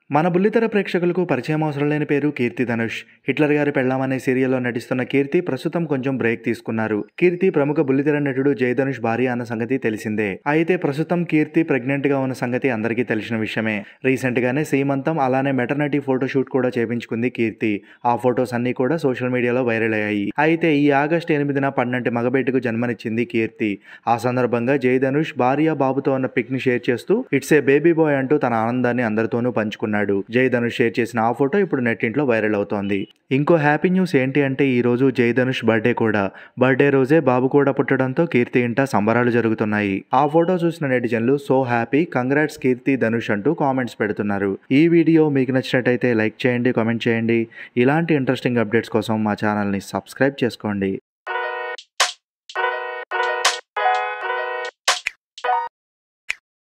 మన బుల్లితెర ప్రేక్షకులకు పరిచయం అవసరం లేని పేరు కీర్తి ధనుష్ హిట్లర్ గారి పెళ్ళాం అనే సీరియల్లో నటిస్తున్న కీర్తి ప్రస్తుతం కొంచెం బ్రేక్ తీసుకున్నారు కీర్తి ప్రముఖ బుల్లితెర నటుడు జయ ధనుష్ భార్య అన్న సంగతి తెలిసిందే అయితే ప్రస్తుతం కీర్తి ప్రెగ్నెంట్ గా ఉన్న సంగతి అందరికీ తెలిసిన విషయమే రీసెంట్ గానే సీమంతం అలానే మెటర్నిటీ ఫోటోషూట్ కూడా చేపించుకుంది కీర్తి ఆ ఫొటోస్ అన్ని కూడా సోషల్ మీడియాలో వైరల్ అయ్యాయి అయితే ఈ ఆగస్టు ఎనిమిదిన పన్నెంటి మగబిడ్డకు జన్మనిచ్చింది కీర్తి ఆ సందర్భంగా జయ ధనుష్ భార్య బాబుతో ఉన్న పిక్ ని షేర్ చేస్తూ ఇట్స్ ఏ బేబీ బాయ్ అంటూ తన ఆనందాన్ని అందరితోనూ పంచుకున్నాడు జై ధనుష్ షేర్ చేసిన ఆ ఫోటో ఇప్పుడు నెట్టింట్లో వైరల్ అవుతోంది ఇంకో హ్యాపీ న్యూస్ ఏంటి అంటే ఈ రోజు జై ధనుష్ బర్త్డే కూడా బర్త్డే రోజే బాబు కూడా పుట్టడంతో కీర్తి ఇంట సంబరాలు జరుగుతున్నాయి ఆ ఫోటో చూసిన నెటిజన్లు so happy congrats Keerthi Dhanush అంటూ కామెంట్స్ పెడుతున్నారు ఈ వీడియో మీకు నచ్చినట్టయితే లైక్ చేయండి కామెంట్ చేయండి ఇలాంటి ఇంట్రెస్టింగ్ అప్డేట్స్ కోసం మా ఛానల్ని సబ్స్క్రైబ్ చేసుకోండి